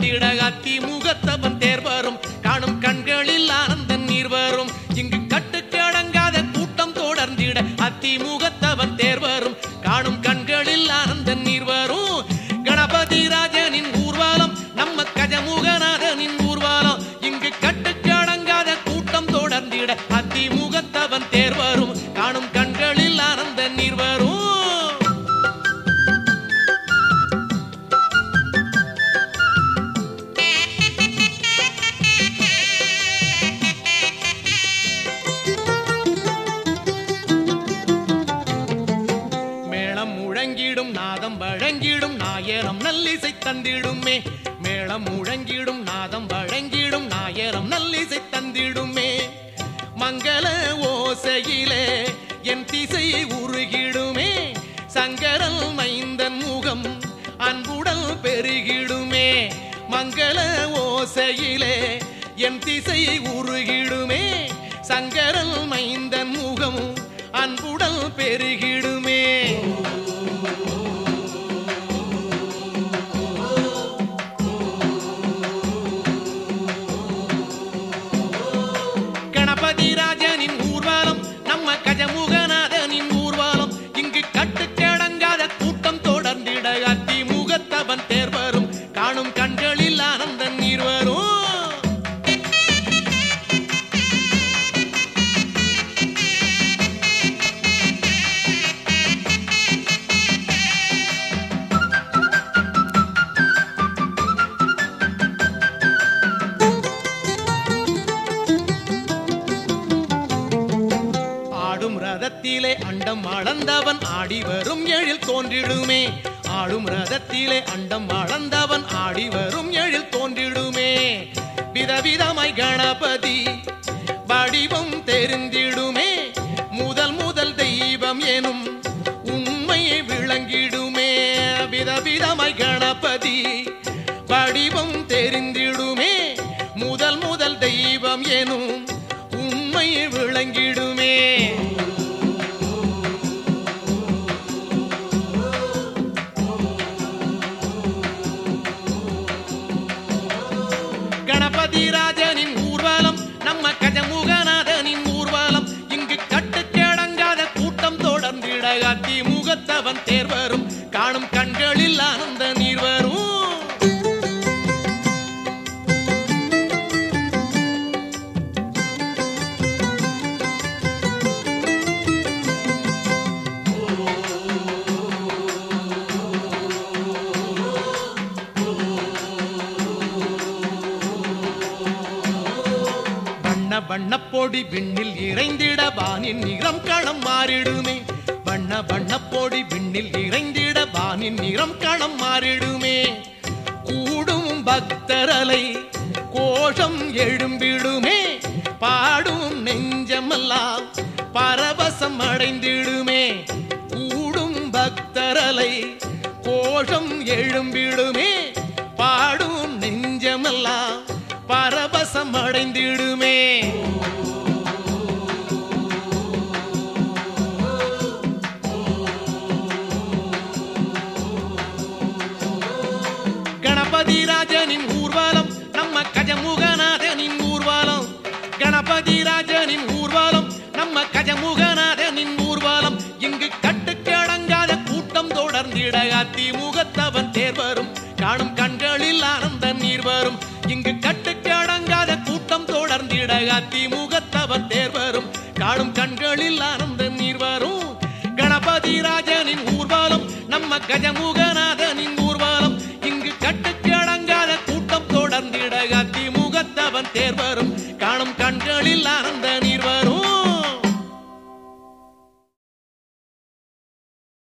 தொடர்ந்திட அதிமுகத்தவன் தேர் வரும் காணும் கண்களில் ஆனந்த நீர் வரும் இங்கு கட்டுக்கு அடங்காத கூட்டம் தொடர்ந்திட அதிமுகத்தவன் தேர் வரும் காணும் கண்களில் ஆனந்த நீர் வரும் கணபதி ராஜனின் ஊர்வலம் நம்ம கஜமுகநாதனின் ஊர்வலம் இங்கு கட்டுக்கு அடங்காத கூட்டம் தொடர்ந்திட அதிமுகத்தவன் தேர் வரும் காணும் கண்களில் ஆனந்த நீர் வரும் மேளம் முழங்கிடும் நாதம் வழங்கிடும் நாயரம் நல்லிசை தந்திடுமே மேளம் முழங்கிடும் நாதம் வழங்கிடும் நாயரம் நல்லிசை தந்திடுமே மங்கள ஓசையிலே என் திசை உருகிடுமே சங்கரல் மைந்தன் முகம் அன்புடல் பெருகிடுமே மங்கள ஓசையிலே என் திசை உருகிடுமே சங்கரல் மைந்தன் முகம் அன்புடல் பெருகிடுமே கணபதி ராஜனின் ஊர்வலம் நம்ம கஜமுகநாதனின் ஊர்வலம் இங்கு கட்டுக்கடங்காத கூட்டம் தொடர்ந்திட அதிமுகத்தவன் தேர் வரும் காணும் கண்களில் ஆனந்த நீர் வரும் ஆடும் ரதத்திலே அண்டம் அளந்தவன் ஆடி வரும் எழில் தோன்றிடுமே ஆடும் ரதத்திலே அண்டம் அளந்தவன் ஆடி வரும் எழில் தோன்றிடுமே விதவிதமாய் கணபதி வடிவம் தெரிந்திடுமே முதல் முதல் தெய்வம் எனும் உண்மையை விளங்கிடுமே விதவிதமாய் கணபதி வடிவம் தெரிந்திடுமே முதல் முதல் தெய்வம் எனும் உண்மை விளங்கிடுமே கணபதி ராஜனின் ஊர்வலம் நம்ம கஜமுகநாதனின் ஊர்வலம் இங்கு கட்டுக்கடங்காத கூட்டம் தொடர்ந்திட அதிமுகத்தவன் தேர் வரும் காணும் கண்களில் ஆனந்த நீர் வரும் வண்ண வண்ணப்பொடி விண்ணில் இறைந்திட வானின் நிறம் களம் மாறிடுமே வண்ண வண்ணப்பொடி விண்ணில் இறைந்திட வானின் நிறம் களம் மாறிடுமே கூடும் பக்தரலை கோஷம் எழும்பிடுமே பாடும் நெஞ்சமெல்லாம் பரவசம் அடைந்திடுமே கூடும் பக்தரலை கோஷம் எழும்பிடுமே பாடும் நெஞ்சமெல்லாம் பரவசம் அடைந்திடுமே கணபதி ராஜனின் ஊர்வலம் நம்ம கஜமுகநாதனின் ஊர்வலம் கணபதி ராஜனின் ஊர்வலம் நம்ம கஜமுகநாதனின் ஊர்வலம் இங்கு கட்டுக்கு அடங்காத கூட்டம் தொடர்ந்திட அதிமுகத்தவன் தேர் வரும் காணும் கண்களில் ஆனந்த நீர் வரும் இங்கு கட்டுக்கு அடங்காத கூட்டம் தொடர்ந்திட அதிமுகத்தவன் தேர் வரும் காணும் கண்களில் ஆனந்த நீர் வரும் கணபதி ராஜனின் ஊர்வலம் நம்ம கஜமுகநாதனின் ஊர்வலம் இங்கு கட்டுக்கு அடங்காத கூட்டம் தொடர்ந்திட அதிமுகத்தவன் தேர் வரும் காணும் கண்களில் ஆனந்த